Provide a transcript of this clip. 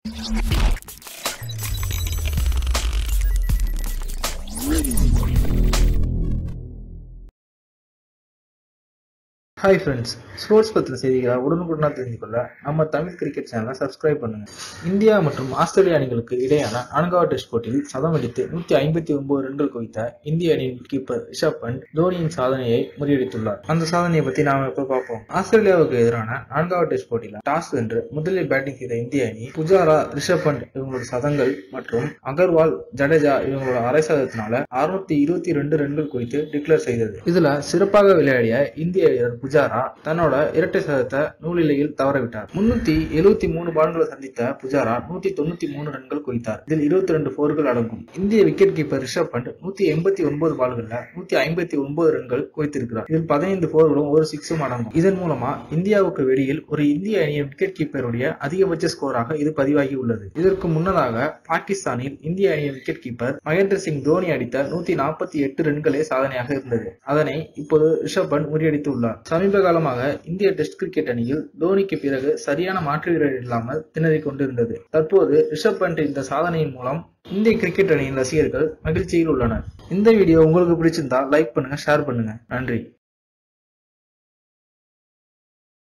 hi friends sports பற்றின செய்திகளை உடனுக்குடனாக தெரிந்து கொள்ள நம்ம தமிழ் கிரிக்கெட் சேனலை சப்ஸ்கிரைப் பண்ணுங்க இந்தியா மற்றும் ஆஸ்திரேலியா அணிகளுக்கு இடையான நான்காவது டெஸ்ட் போட்டியில் சதம் அடித்து நூத்தி ஐம்பத்தி ஒன்பது ரன்கள் குவித்த இந்திய அணியின் கீப்பர் ரிஷப் பண்ட் தோனியின் சாதனையை முறியடித்துள்ளார் அந்த சாதனையை பத்தி நாம இப்ப பார்ப்போம் ஆஸ்திரேலியாவுக்கு எதிரான நான்காவது டெஸ்ட் போட்டியில டாஸ் வென்று முதலில் பேட்டிங் செய்த இந்திய அணி புஜாரா ரிஷப் பண்ட் இவங்களோட சதங்கள் மற்றும் அகர்வால் ஜடேஜா இவங்களோட அரை சதத்தினால அறுநூத்தி இருபத்தி ரெண்டு ரன்கள் குவித்து டிக்ளேர் செய்தது இதுல சிறப்பாக விளையாடிய இந்திய வீரர் புஜாரா தன்னோட இரட்டை சதத்தை நூலிலையில் தவறவிட்டார் முன்னூத்தி எழுபத்தி மூணு பால்களை சந்தித்த புஜாரா நூத்தி தொண்ணூத்தி மூணு ரன்கள் குவித்தார் இதில் இருபத்தி ரெண்டு போர்கள் அடங்கும் இந்திய விக்கெட் கீப்பர் ரிஷப் பண்ட் நூத்தி எண்பத்தி ஒன்பது பால்கள்ல நூத்தி ஐம்பத்தி ஒன்பது ரன்கள் குவித்திருக்கிறார் இதில் பதினைந்து போர்களும் ஒரு சிக்ஸும் அடங்கும் இதன் மூலமா இந்தியாவுக்கு வெளியில் ஒரு இந்திய அணியின் விக்கெட் கீப்பருடைய அதிகபட்ச ஸ்கோராக இது பதிவாகி உள்ளது இதற்கு முன்னதாக பாகிஸ்தானில் இந்திய அணியின் விக்கெட் கீப்பர் மகேந்திர சிங் தோனி அடித்த நூத்தி நாற்பத்தி எட்டு ரன்களே சாதனையாக இருந்தது அதனை இப்போது ரிஷப் பண்ட் முறியடித்துள்ளார் சமீப காலமாக இந்திய டெஸ்ட் கிரிக்கெட் அணியில் தோனிக்கு பிறகு சரியான மாற்று வீரர் இல்லாமல் திணறிக் கொண்டிருந்தது தற்போது ரிஷப் பண்ட் இந்த சாதனையின் மூலம் இந்திய கிரிக்கெட் அணியின் ரசிகர்கள் மகிழ்ச்சியில் உள்ளனர் இந்த வீடியோ உங்களுக்கு பிடிச்சிருந்தா லைக் பண்ணுங்க ஷேர் பண்ணுங்க நன்றி